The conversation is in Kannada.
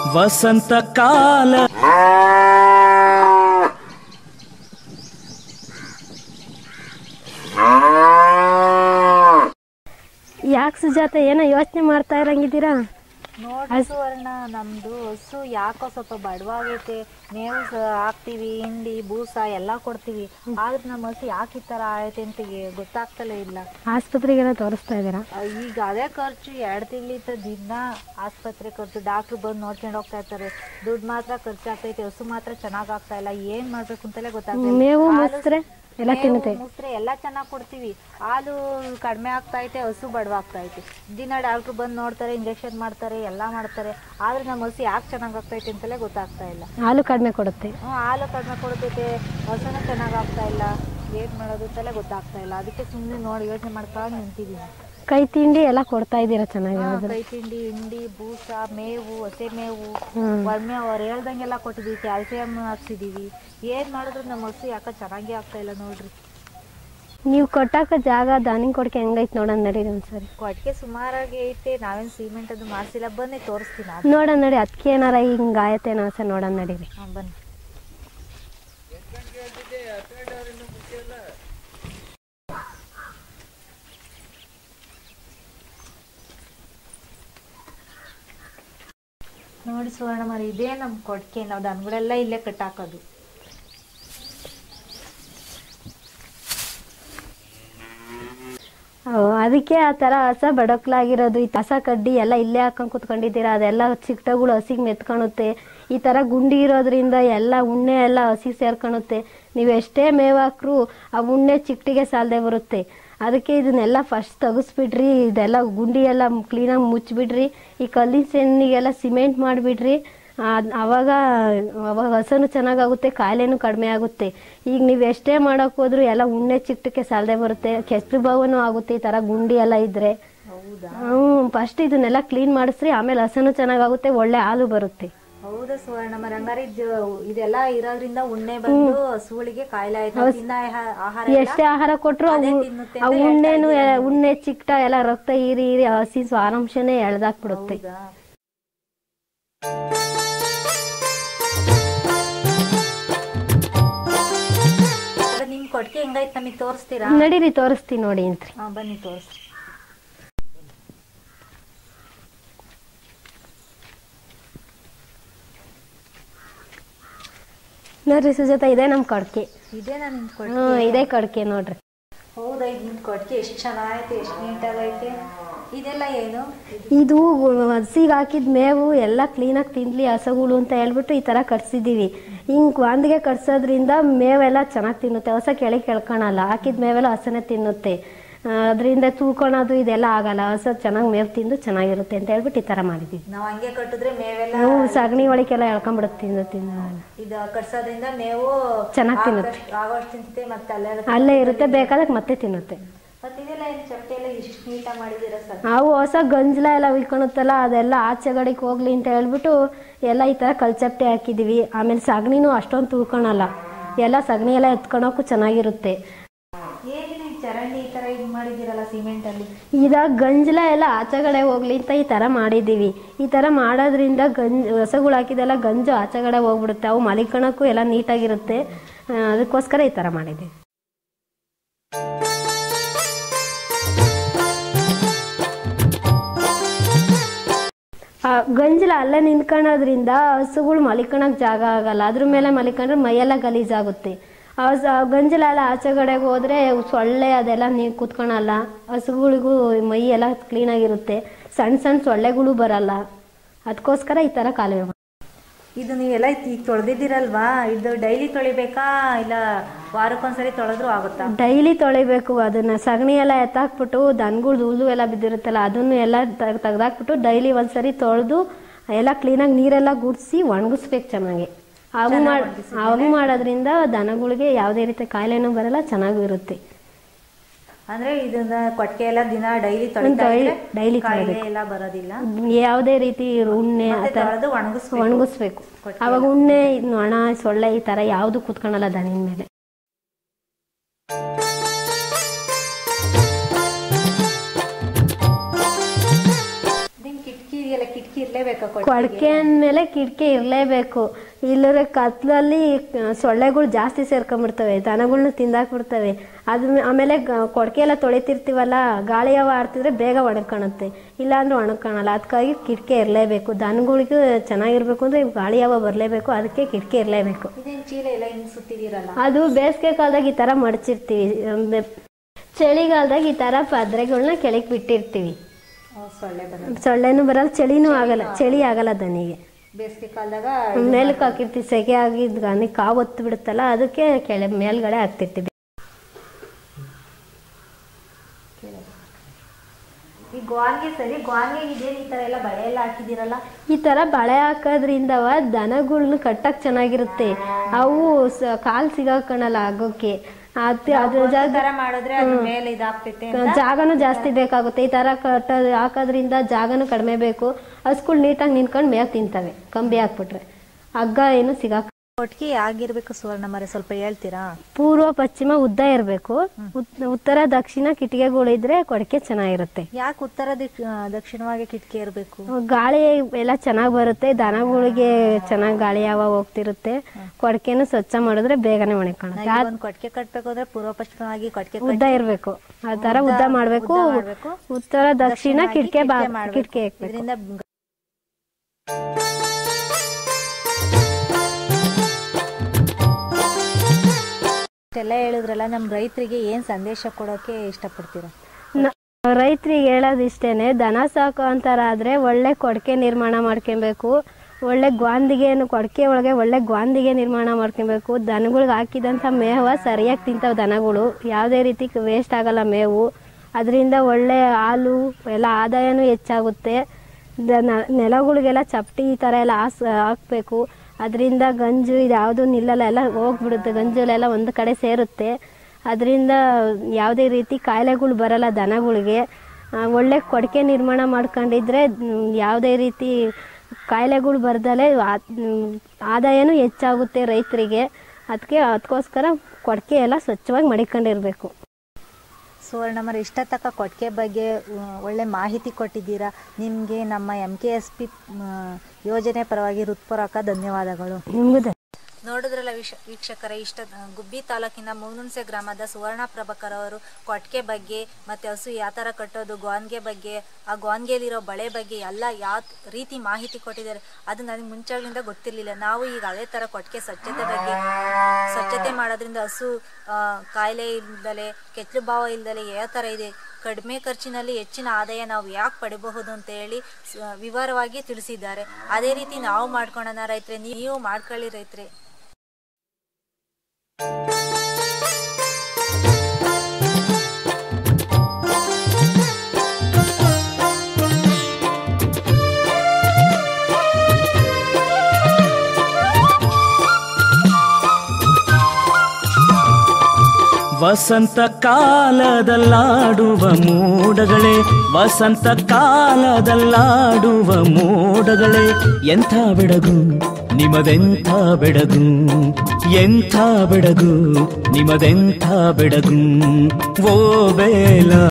ವಸಂತ ಕಾಲ ಯಾಕೆ ಸುಜಾತ ಏನೋ ಯೋಚನೆ ಮಾಡ್ತಾ ಇರಂಗಿದ್ದೀರಾ ನೋಡಿ ಸುವರ್ಣ ನಮ್ದು ಹಸು ಯಾಕೋ ಸ್ವಲ್ಪ ಬಡವಾಗೈತೆ ಮೇವು ಸ- ಹಾಕ್ತಿವಿ ಹಿಂಡಿ ಬೂಸ ಎಲ್ಲ ಕೊಡ್ತೀವಿ ಆದ್ರೆ ನಮ್ಮ ಹಸು ಯಾಕೆ ಈ ಥರ ಆಗೈತೆ ಅಂತ ಗೆ- ಗೊತ್ತಾಗ್ತಲೇ ಇಲ್ಲ ಆಸ್ಪತ್ರೆಗೆಲ್ಲ ತೋರಿಸ್ತಾ ಇದ್ದೀರಾ ಆ, ಈಗ ಅದೇ ಖರ್ಚು ಎರಡು ತಿಂಗಳಿಂದ ದಿನ ಆಸ್ಪತ್ರೆ ಖರ್ಚು ಡಾಕ್ಟ್ರು ಬಂದು ನೋಡ್ಕೊಂಡು ಹೋಗ್ತಾ ಇರ್ತಾರೆ ದುಡ್ಡು ಮಾತ್ರ ಖರ್ಚಾಗ್ತೈತೆ ಹಸು ಮಾತ್ರ ಚೆನ್ನಾಗ್ ಆಗ್ತಾ ಇಲ್ಲ ಏನ್ ಮಾಡ್ಬೇಕು ಅಂತಲೇ ಗೊತ್ತಾಗ್ತಿಲ್ಲ ಮೇವು ಮೊಸರೆ ಎಲ್ಲ ತಿನ್ನುತ್ತೆ ಮುಸ್ರೆ ಎಲ್ಲ ಚೆನ್ನಾಗಿ ಕೊಡ್ತೀವಿ ಹಾಲು ಕಡಿಮೆ ಆಗ್ತೈತೆ ಹಸು ಬಡವಾಗ್ತೈತೆ ದಿನ ಡಾಕ್ಟ್ರು ಬಂದು ನೋಡ್ತಾರೆ ಇಂಜೆಕ್ಷನ್ ಮಾಡ್ತಾರೆ ಎಲ್ಲ ಮಾಡ್ತಾರೆ ಆದ್ರೆ ನಮ್ಮ ಹಸು ಯಾಕೆ ಚೆನ್ನಾಗ್ ಆಗ್ತೈತೆ ಅಂತಲೇ ಗೊತ್ತಾಗ್ತಾ ಇಲ್ಲ ಹಾಲು ಕಡಿಮೆ ಕೊಡುತ್ತೆ ಹ್ಞೂ ಹಾಲು ಕಡಿಮೆ ಕೊಡ್ತೈತೆ ಹಸುನೂ ಚೆನ್ನಾಗ್ ಆಗ್ತಾ ಇಲ್ಲ ಏನ್ ಮಾಡೋದು ಅಂತಲೇ ಗೊತ್ತಾಗ್ತಾ ಇಲ್ಲ ಅದಕ್ಕೆ ಸುಮ್ಮನೆ ನೋಡಿ ಯೋಚನೆ ಮಾಡ್ಕೊಂಡು ನಿಂತಿದ್ದೀನಿ ಕೈ ತಿಂಡಿ ಎಲ್ಲ ಕೊಡ್ತಾ ಇದ್ದೀರಾ ಚೆನ್ನಾಗಿ ಹಾ, ಕೈ ತಿಂಡಿ ಹಿಂಡಿ ಬೂಸ ಮೇವು ಹಸೆ ಮೇವು ಹ್ಮ್. ಒಮ್ಮೆ ಅವ್ರು ಹೇಳ್ದಂಗೆಲ್ಲ ಕೊಟ್ಟಿದೀವಿ ಕ್ಯಾಲ್ಸಿಯಂ ಹಾಕ್ಸಿದೀವಿ ಏನ್ ಮಾಡಿದ್ರು ನಮ್ಮ ಹಸು ಯಾಕೆ ಚೆನ್ನಾಗೇ ಆಗ್ತಾ ಇಲ್ಲ ನೋಡ್ರಿ ನೀವು ಕೊಟ್ಟಾಕ ಜಾಗ ದಾನಿಂಗ್ ಕೊಡ್ಕೆ ಹೆಂಗೈತೆ ನೋಡೋಣ ನಡೀರಿ ಒಂದ್ಸರಿ ಕೊಟ್ಟಿಗೆ ಸುಮಾರಾಗಿ ಐತೆ ನಾವೇನ್ ಸಿಮೆಂಟ್ ಅದು ಮಾಡ್ಸಿಲ್ಲ ಬನ್ನಿ ತೋರಿಸ್ತೀನಿ ಅದು ನೋಡೋಣ ನಡಿ ಅದಕ್ಕೆ ಏನಾರ ಹಿಂಗೆ ಆಯತ್ತೇನೋ ಸರ್ ನೋಡೋಣ ನಡೀರಿ ಹಾ, ಬನ್ನಿ ನೋಡಿ ಸುವರ್ಣ ಮರಿ ಇದೇ ನಮ್ ಕೊಡ್ಕೆ ನಾವು ದನಗಳೆಲ್ಲ ಇಲ್ಲೇ ಕಟ್ಟಾಕೋದು ಓ, ಅದಕ್ಕೆ ಆ ಥರ ಹಸ ಬಡಕ್ಲಾಗಿರೋದು ಈ ಕಸ ಕಡ್ಡಿ ಎಲ್ಲ ಇಲ್ಲೇ ಹಾಕೊಂಡು ಕುತ್ಕೊಂಡಿದ್ದೀರಾ ಅದೆಲ್ಲ ಚಿಕ್ಕಟಗಳು ಹಸಿಗೆ ಮೆತ್ಕೊಳುತ್ತೆ ಈ ಥರ ಗುಂಡಿ ಇರೋದ್ರಿಂದ ಎಲ್ಲ ಉಣ್ಣೆ ಎಲ್ಲ ಹಸಿಗೆ ಸೇರ್ಕೊಳುತ್ತೆ ನೀವು ಎಷ್ಟೇ ಮೇವು ಹಾಕ್ರು ಆ ಉಣ್ಣೆ ಚಿಕ್ಕಟಿಗೆ ಸಾಲದೆ ಬರುತ್ತೆ ಅದಕ್ಕೆ ಇದನ್ನೆಲ್ಲ ಫಸ್ಟ್ ತೆಗಿಸ್ಬಿಡ್ರಿ ಇದೆಲ್ಲ ಗುಂಡಿ ಎಲ್ಲ ಕ್ಲೀನಾಗಿ ಮುಚ್ಚಿಬಿಡ್ರಿ ಈ ಕಲ್ಲಿನ ಸೆಣ್ಣಿಗೆಲ್ಲ ಸಿಮೆಂಟ್ ಮಾಡಿಬಿಡ್ರಿ ಅವಾಗ ಅವಾಗ ಹಸನು ಚೆನ್ನಾಗಾಗುತ್ತೆ ಕಾಯಿಲೆನೂ ಕಡಿಮೆ ಆಗುತ್ತೆ ಈಗ ನೀವು ಎಷ್ಟೇ ಮಾಡೋಕೆ ಹೋದ್ರು ಎಲ್ಲ ಉಣ್ಣೆ ಚಿಕ್ಕಟಕ್ಕೆ ಸಾಲದೆ ಬರುತ್ತೆ ಕೆಸರು ಬಾವನು ಆಗುತ್ತೆ ಈ ಥರ ಗುಂಡಿ ಎಲ್ಲ ಇದ್ರೆ ಹೌದಾ ಹ್ಞೂ ಫಸ್ಟ್ ಇದನ್ನೆಲ್ಲ ಕ್ಲೀನ್ ಮಾಡಿಸ್ರಿ ಆಮೇಲೆ ಹಸನು ಚೆನ್ನಾಗಾಗುತ್ತೆ ಒಳ್ಳೆ ಹಾಲು ಬರುತ್ತೆ ಹೌದಾ ಸುವರ್ಣ ಮರ ಹಂಗಾರೆ ಇದು- ಇದೆಲ್ಲ ಇರೋದ್ರಿಂದ ಉಣ್ಣೆ ಬಂದು ಹಸುಗಳಿಗೆ ಕಾಯಿಲೆ ಆಯ್ತು ತಿನ್ನ ಆಹಾ- ಆಹಾರ ಎಲ್ಲ ಎಷ್ಟೇ ಆಹಾರ ಕೊಟ್ಟರು ಅದೇ ತಿನ್ನುತ್ತೆ ಆ ಅಂತ ಉಣ್ಣೆನು ಎ- ಉಣ್ಣೆ ಚಿಕ್ಕಟ ಎಲ್ಲ ರಕ್ತ ಹೀರಿ ಹೀರಿ ಹಸಿ ಸ್ವಾರಂಶನೇ ಎಳ್ದಾಕ್ಬಿಡುತ್ತೆ ಹೌದಾ ಅದ ನಿಮ್ ಕೊಟ್ಟಿಗೆ ಹೆಂಗೈತ್ ನಮಗೆ ತೋರಿಸ್ತೀರಾ ನಡೀರಿ ತೋರಿಸ್ತೀನಿ ನೋಡಿ ಅಂತ್ರಿ ಹಾ ಬನ್ನಿ ತೋರಿಸ್ ನೋಡ್ರಿ ಸುಜಾತ ಇದೇ ನಮ್ಮ ಕಡ್ಕೆ ಇದೇನಾ ನಿಮ್ ಕೊಟ್ಟಿಗೆ ಹ್ಞೂ ಇದೇ ಕಡ್ಕೆ ನೋಡ್ರಿ ಹೌದಾ ಇದು ನಿಮ್ ಕೊಟ್ಟಿಗೆ ಎಷ್ಟು ಚೆನ್ನಾಗೈತೆ ಎಷ್ಟು ನೀಟಾಗೈತೆ ಇದೆಲ್ಲ ಏನು ಇದು ಹಸಿಗೆ ಹಾಕಿದ ಮೇವು ಎಲ್ಲ ಕ್ಲೀನಾಗಿ ತಿನ್ಲಿ ಹಸಗಳು ಅಂತ ಹೇಳ್ಬಿಟ್ಟು ಈ ಥರ ಕಟ್ಸಿದ್ದೀವಿ ಹಿಂಗೆ ವಾಂದಿಗೆ ಕಟ್ಸೋದ್ರಿಂದ ಮೇವೆಲ್ಲ ಚೆನ್ನಾಗಿ ತಿನ್ನುತ್ತೆ ಹೊಸ ಕೆಳಗೆ ಕೆಳ್ಕೊಳಲ್ಲ ಹಾಕಿದ ಮೇವೆಲ್ಲ ಹಸನೇ ತಿನ್ನುತ್ತೆ ಅದರಿಂದ ತೂಕೊಳೋದು ಇದೆಲ್ಲ ಆಗಲ್ಲ ಹಸ ಚೆನ್ನಾಗಿ ಮೇವು ತಿಂದು ಚೆನ್ನಾಗಿರುತ್ತೆ ಅಂತ ಹೇಳ್ಬಿಟ್ಟು ಈ ಥರ ಮಾಡಿದ್ದೀವಿ ನಾವ್ ಹಂಗೆ ಕಟ್ಟಿದ್ರೆ ಮೇವೆಲ್ಲ ನಾವು ಸಗಣಿ ಒಳಗೆಲ್ಲ ಎಳ್ಕೊಂಬಿಡುತ್ತೆ ತಿಂದು ತಿಂದು ಇದು ಕಟ್ಸೋದ್ರಿಂದ ಮೇವು ಚೆನ್ನಾಗ್ ತಿನ್ನುತ್ತೆ. ಆಗೋಷ್ಟು- ಆಗೋಷ್ಟು ತಿಂತೈತೆ ಮತ್ತೆ ಅಲ್ಲೇ ಅಲ್ಲೇ ಇರುತ್ತೆ ಬೇಕಾದಾಗ ಮತ್ತೆ ತಿನ್ನುತ್ತೆ ಮತ್ತೆ ಇದೆಲ್ಲ ಏನು ಚಪ್ಪೆ ಎಲ್ಲ ಇಷ್ಟು ನೀಟಾಗಿ ಮಾಡಿದ್ದೀರಾ ಸರ್ ನಾವು ಹೊಸ ಗಂಜಲ ಎಲ್ಲ ಉಳ್ಕೊಳುತ್ತಲ್ಲ ಅದೆಲ್ಲ ಆಚೆಗಡೆಗೆ ಹೋಗ್ಲಿ ಅಂತ ಹೇಳ್ಬಿಟ್ಟು ಎಲ್ಲ ಈ ಥರ ಕಲ್ಚಪ್ಟೆ ಹಾಕಿದ್ದೀವಿ ಆಮೇಲೆ ಸಗಣಿನೂ ಅಷ್ಟೊಂದು ತುಳ್ಕೊಳಲ್ಲ ಎಲ್ಲ ಸಗಣಿ ಎಲ್ಲ ಎತ್ಕೊಳಕ್ಕೂ ಚೆನ್ನಾಗಿರುತ್ತೆ ಏನಿದೆ ಈ ಚರಂಡಿ ಈ ತರ ಇದು ಮಾಡಿದ್ದೀರಲ್ಲ ಸಿಮೆಂಟ್ ಅಲ್ಲಿ ಇದಾಗ ಗಂಜಲ ಎಲ್ಲ ಆಚೆಗಡೆ ಹೋಗ್ಲಿ ಅಂತ ಈ ಥರ ಮಾಡಿದ್ದೀವಿ ಈ ಥರ ಮಾಡೋದ್ರಿಂದ ಗಂಜ್ ಹೊಸಗಳು ಹಾಕಿದೆಲ್ಲ ಗಂಜು ಆಚೆಗಡೆ ಹೋಗ್ಬಿಡುತ್ತೆ ಅವು ಮಲಿಕಣಕ್ಕೂ ಎಲ್ಲ ನೀಟಾಗಿರುತ್ತೆ ಆ, ಅದಕ್ಕೋಸ್ಕರ ಈ ಥರ ಮಾಡಿದ್ದೀವಿ ಆ ಗಂಜಲ ಅಲ್ಲೇ ನಿಂತ್ಕೊಳ್ಳೋದ್ರಿಂದ ಹಸುಗಳು ಮಲಿಕಣಕ್ಕೆ ಜಾಗ ಆಗಲ್ಲ ಅದ್ರ ಮೇಲೆ ಮಲಿಕೊಂಡ್ರೆ ಮೈಯೆಲ್ಲ ಗಲೀಜಾಗುತ್ತೆ ಆ ಸ- ಗಂಜಲ ಎಲ್ಲ ಆಚೆಗಡೆಗೆ ಹೋದ್ರೆ ಸೊಳ್ಳೆ ಅದೆಲ್ಲ ನೀವು ಕುತ್ಕೊಳಲ್ಲ ಹಸುಗಳಿಗೂ ಮೈ ಎಲ್ಲ ಕ್ಲೀನಾಗಿರುತ್ತೆ ಸಣ್ಣ ಸಣ್ಣ ಸೊಳ್ಳೆಗಳು ಬರಲ್ಲ ಅದಕ್ಕೋಸ್ಕರ ಈ ಥರ ಕಾಲುವೆ ಮಾಡಿ ಇದು ನೀವೆಲ್ಲ ಈಗ ತೊಳೆದಿದ್ದೀರಲ್ವಾ ಇದು ಡೈಲಿ ತೊಳಿಬೇಕಾ ಇಲ್ಲ ವಾರಕ್ಕೊಂದ್ಸರಿ ತೊಳೆದ್ರು ಆಗುತ್ತಾ ಡೈಲಿ ತೊಳಿಬೇಕು ಅದನ್ನ ಸಗಣಿ ಎಲ್ಲ ಎತ್ತಾಕ್ಬಿಟ್ಟು ದನಗಳು ಹುಲ್ಲು ಎಲ್ಲ ಬಿದ್ದಿರುತ್ತಲ್ಲ ಅದನ್ನು ಎಲ್ಲ ತೆಗ್ದಾಕ್ಬಿಟ್ಟು ಡೈಲಿ ಒಂದ್ಸರಿ ತೊಳೆದು ಎಲ್ಲ ಕ್ಲೀನಾಗಿ ನೀರೆಲ್ಲ ಗುಡಿಸಿ ಒಣಗಿಸ್ಬೇಕು ಚೆನ್ನಾಗಿ ಅವು ಮಾಡಿ ಅವು ಮಾಡೋದ್ರಿಂದ ದನಗಳಿಗೆ ಯಾವುದೇ ರೀತಿ ಕಾಯಿಲೆನೂ ಬರಲ್ಲ ಚೆನ್ನಾಗೂ ಇರುತ್ತೆ ಅಂದ್ರೆ ಇದನ್ನ ಕೊಟ್ಟಿಗೆ ಎಲ್ಲ ದಿನ ಡೈಲಿ ತೊಳಿತಾ ಡೈಲಿ ಇದ್ರೆ ಡೈಲಿ ಕಾಯಿಲೆ ಎಲ್ಲ ಬರೋದಿಲ್ಲ ಯಾವುದೇ ರೀತಿ ಉಣ್ಣೆ ಆ ಮತ್ತೆ ಥರ ತೊಳೆದು ಒಣಗಿಸ್ಬೇಕು ಒಣಗಿಸ್ಬೇಕು ಅವಾಗ ಉಣ್ಣೆ ಇದ್ ನೊಣ ಸೊಳ್ಳೆ ಈ ಥರ ಯಾವುದು ಕುತ್ಕೊಳಲ್ಲ ದನಿನ ಮೇಲೆ ನಿಮ್ ಕಿಟಕಿ ಇದೆಯಲ್ಲ ಕಿಟಕಿ ಕಿಟಕಿ ಇರ್ಲೇಬೇಕಾ ಕೊಡಕೆ ಅಂದಮೇಲೆ ಕಿಟಕಿ ಇರಲೇಬೇಕು ಇಲ್ಲದ್ರೆ ಕತ್ಲಲ್ಲಿ ಆ, ಸೊಳ್ಳೆಗಳು ಜಾಸ್ತಿ ಸೇರ್ಕೊಂಡ್ಬಿಡ್ತವೆ ದನಗಳ್ನ ತಿಂದಾಕ್ಬಿಡ್ತವೆ ಅದ್ರ ಆಮೇಲೆ ಗ- ಕೊಡಕೆ ಎಲ್ಲ ತೊಳಿತಿರ್ತೀವಲ್ಲ ಗಾಳಿ ಹವ ಆಡ್ತಿದ್ರೆ ಬೇಗ ಒಣಗ್ಕೊಳುತ್ತೆ ಇಲ್ಲಾಂದ್ರೆ ಒಣಗ್ಕೊಳಲ್ಲ ಅದಕ್ಕಾಗಿ ಕಿಟಕಿ ಇರಲೇಬೇಕು ದನಗಳಿಗೆ ಚೆನ್ನಾಗಿರ್ಬೇಕು ಅಂದರೆ ಗಾಳಿ ಹವ ಬರಲೇಬೇಕು ಅದಕ್ಕೆ ಕಿಟಕಿ ಇರಲೇಬೇಕು ಇದೇನ್ ಚೀಲ ಎಲ್ಲ ಹಿಂಗ್ ಸುತ್ತಿದೀರಲ್ಲ ಅದು ಬೇಸಿಗೆ ಕಾಲದಾಗ ಈ ಥರ ಮಡಚಿರ್ತೀವಿ ಅಂದ್ರೆ ಚಳಿಗಾಲದಾಗ ಈ ಥರ ಪದ್ರೆಗಳನ್ನ ಕೆಳಗೆ ಬಿಟ್ಟಿರ್ತೀವಿ ಓ, ಸೊಳ್ಳೆ ಬರೋದು ಸೊಳ್ಳೆನೂ ಬರಲ್ಲ ಚಳಿನೂ ಆಗಲ್ಲ ಚಳಿ ಆಗಲ್ಲ ದನಿಗೆ ಬೇಸಿಗೆ ಕಾಲದಾಗ ಮೇಲಕ್ಕೆ ಹಾಕಿರ್ತೀವಿ ಸೆಕೆ ಆಗಿದ್ ಗಾನಿ ಕಾವು ಒತ್ತು ಬಿಡುತ್ತಲ್ಲ ಅದಕ್ಕೆ ಕೆಳ ಮೇಲ್ಗಡೆ ಹಾಕ್ತಿರ್ತೀವಿ ಈ ಗ್ವಾನ್ಗೆ ಸರಿ ಗ್ವಾನ್ಗೆ ಇದೇನ್ ಈ ತರ ಎಲ್ಲ ಬಳೆ ಎಲ್ಲ ಹಾಕಿದಿರಲ್ಲ ಈ ಥರ ಬಳೆ ಹಾಕೋದ್ರಿಂದವ ದನಗಳ್ನ ಕಟ್ಟಕ್ ಚೆನ್ನಾಗಿರುತ್ತೆ ಅವು ಸ ಕಾಲು ಸಿಗಾಕಣಲ್ಲ ಆಗೋಕ್ಕೆ ಅದು ಅದ್ರ ಜಾಗ ತರ ಮಾಡಿದ್ರೆ ಅದ್ರ ಮೇಲೆ ಇದಾಗ್ತೈತೆ ಅಂತ ಜಾಗನೂ ಜಾಸ್ತಿ ಬೇಕಾಗುತ್ತೆ ಈ ಥರ ಕಟ್ಟೋದು ಹಾಕೋದ್ರಿಂದ ಜಾಗನೂ ಕಡಿಮೆ ಬೇಕು ಹಸ್ಗಳು ನೀಟಾಗಿ ನಿಂತ್ಕೊಂಡು ಮೇವು ತಿಂತವೆ ಕಂಬಿ ಹಾಕ್ಬಿಟ್ರೆ ಹಗ್ಗ ಏನು ಸಿಗಾಕ ಕೊಟ್ಟಿಗೆ ಆಗಿರ್ಬೇಕು ಸುವರ್ಣ ಮರೆ ಸ್ವಲ್ಪ ಹೇಳ್ತೀರಾ ಪೂರ್ವ ಪಶ್ಚಿಮ ಉದ್ದ ಇರಬೇಕು ಉತ್ತರ ದಕ್ಷಿಣ ಕಿಟಿಕೆಗಳಿದ್ರೆ ಕೊಡಕೆ ಚೆನ್ನಾಗಿರುತ್ತೆ ಯಾಕೆ ಉತ್ತರ ದಿಕ್ ಆ, ದಕ್ಷಿಣವಾಗಿ ಕಿಟಕಿ ಇರಬೇಕು ಗಾಳಿ ಎಲ್ಲ ಚೆನ್ನಾಗಿ ಬರುತ್ತೆ ದನಗಳಿಗೆ ಚೆನ್ನಾಗಿ ಗಾಳಿ ಯಾವ ಹೋಗ್ತಿರುತ್ತೆ ಕೊಡಕೆನು ಸ್ವಚ್ಛ ಮಾಡಿದ್ರೆ ಬೇಗನೆ ಒಣಗ್ಕೊಳುತ್ತೆ ಆ ಒಂದ್ ಕೊಟ್ಟಿಗೆ ಕಟ್ಬೇಕು ಅಂದ್ರೆ ಪೂರ್ವ ಪಶ್ಚಿಮವಾಗಿ ಕೊಟ್ಟಿಗೆ ಉದ್ದ ಇರಬೇಕು ಆ ತರ ಉದ್ದ ಮಾಡಬೇಕು ಉದ್ದ ಮಾಡ್ಬೇಕು. ಉತ್ತರ ದಕ್ಷಿಣ ಕಿಟಕೆ ಬಾ ಕಿಟಕೆ ಹಾಕ್ಬೇಕು ಇದರಿಂದ ಎಲ್ಲ ಹೇಳಿದ್ರಲ್ಲ ನಮ್ಮ ರೈತರಿಗೆ ಏನ್ ಸಂದೇಶ ಕೊಡೋಕೆ ಇಷ್ಟಪಡ್ತೀರಾ ರೈತರಿಗೆ ಹೇಳೋದು ಇಷ್ಟೇನೆ ದನ ಸಾಕು ಅಂತಾರಾದ್ರೆ ಒಳ್ಳೆ ಕೊಡಕೆ ನಿರ್ಮಾಣ ಮಾಡ್ಕೊಬೇಕು ಒಳ್ಳೆ ಗ್ವಾಂದಿಗೆನು ಕೊಡಕೆ ಒಳಗೆ ಒಳ್ಳೆ ಗ್ವಾಂದಿಗೆ ನಿರ್ಮಾಣ ಮಾಡ್ಕೊಬೇಕು ದನಗಳಿಗೆ ಹಾಕಿದಂಥ ಮೇವ ಸರಿಯಾಗಿ ತಿಂತಾವೆ ದನಗಳು ಯಾವುದೇ ರೀತಿ ವೇಸ್ಟ್ ಆಗಲ್ಲ ಮೇವು ಅದರಿಂದ ಒಳ್ಳೆ ಹಾಲು ಎಲ್ಲ ಆದಾಯನೂ ಹೆಚ್ಚಾಗುತ್ತೆ ದನ ನೆಲಗಳಿಗೆಲ್ಲ ಚಪ್ಪಟಿ ಈ ಥರ ಎಲ್ಲ ಹಾಸ್ ಹಾಕಬೇಕು ಅದರಿಂದ ಗಂಜು ಇದು ಯಾವುದೂ ನಿಲ್ಲಲ್ಲ ಎಲ್ಲ ಹೋಗ್ಬಿಡುತ್ತೆ ಗಂಜುಲೆಲ್ಲ ಒಂದು ಕಡೆ ಸೇರುತ್ತೆ ಅದರಿಂದ ಯಾವುದೇ ರೀತಿ ಕಾಯಿಲೆಗಳು ಬರಲ್ಲ ದನಗಳಿಗೆ ಆ, ಒಳ್ಳೆ ಕೊಡಕೆ ನಿರ್ಮಾಣ ಮಾಡ್ಕೊಂಡಿದ್ರೆ ಮ್, ಯಾವುದೇ ರೀತಿ ಕಾಯಿಲೆಗಳು ಬರ್ದಲೆ ಆ- ಮ್, ಆದಾಯನೂ ಹೆಚ್ಚಾಗುತ್ತೆ ರೈತರಿಗೆ ಅದಕ್ಕೆ ಅದಕ್ಕೋಸ್ಕರ ಕೊಡಕೆ ಎಲ್ಲ ಸ್ವಚ್ಛವಾಗಿ ಮಡಿಕೊಂಡಿರ್ಬೇಕು ಸುವರ್ಣಮರ ಇಷ್ಟ ತಕ್ಕ ಕೊಟ್ಟಿಗೆ ಬಗ್ಗೆ ಆ, ಒಳ್ಳೆ ಮಾಹಿತಿ ಕೊಟ್ಟಿದ್ದೀರಾ ನಿಮಗೆ ನಮ್ಮ ಎಂ ಕೆ ಎಸ್ ಪಿ ಯೋಜನೆ ಪರವಾಗಿ ಹೃತ್ಪೂರ್ವಕ ಧನ್ಯವಾದಗಳು ನಿಮಗೂ ಧ- ನೋಡಿದ್ರಲ್ಲ ವಿಶ ವೀಕ್ಷಕರ ಇಷ್ಟ ಗುಬ್ಬಿ ತಾಲೂಕಿನ ಮೂನುನ್ಸೆ ಗ್ರಾಮದ ಸುವರ್ಣ ಪ್ರಭಾಕರ್ ಅವರು ಕೊಟ್ಟಿಗೆ ಬಗ್ಗೆ ಮತ್ತೆ ಹಸು ಯಾವ ಥರ ಕಟ್ಟೋದು ಗೋನ್ಗೆ ಬಗ್ಗೆ ಆ ಗೋನ್ಗೆಲಿರೋ ಬಳೆ ಬಗ್ಗೆ ಎಲ್ಲ ಯಾವ ರೀತಿ ಮಾಹಿತಿ ಕೊಟ್ಟಿದ್ದಾರೆ ಅದು ನನಗೆ ಮುಂಚಾಗ್ಲಿಂದ ಗೊತ್ತಿರಲಿಲ್ಲ ನಾವು ಈಗ ಅದೇ ಥರ ಕೊಟ್ಟಿಗೆ ಸ್ವಚ್ಛತೆ ಬಗ್ಗೆ ಸ್ವಚ್ಛತೆ ಮಾಡೋದ್ರಿಂದ ಹಸು ಆ, ಕಾಯಿಲೆ ಇಲ್ದಲೆ ಕೆಚ್ಚಲು ಭಾವ ಇಲ್ದಲೆ ಯಾವ ಥರ ಇದೆ ಕಡಿಮೆ ಖರ್ಚಿನಲ್ಲಿ ಹೆಚ್ಚಿನ ಆದಾಯ ನಾವು ಯಾಕೆ ಪಡಿಬಹುದು ಅಂತ ಹೇಳಿ ಸ- ವಿವರವಾಗಿ ತಿಳಿಸಿದ್ದಾರೆ ಅದೇ ರೀತಿ ನಾವು ಮಾಡ್ಕೊಳ್ಳೋಣ ರೈತರೆ ನೀವು ಮಾಡ್ಕೊಳ್ಳಿ ರೈತರೆ ವಸಂತ ಕಾಲದಲ್ಲಾಡುವ ಮೋಡಗಳೇ ವಸಂತ ಕಾಲದಲ್ಲಾಡುವ ಮೋಡಗಳೇ ಎಂಥ ಬೆಡಗು ನಿಮದೆಂಥ ಬೆಡಗು ಎಂಥ ಬೆಡಗು ನಿಮದೆಂಥ ಬೆಡಗು ಓ ಬೇಲ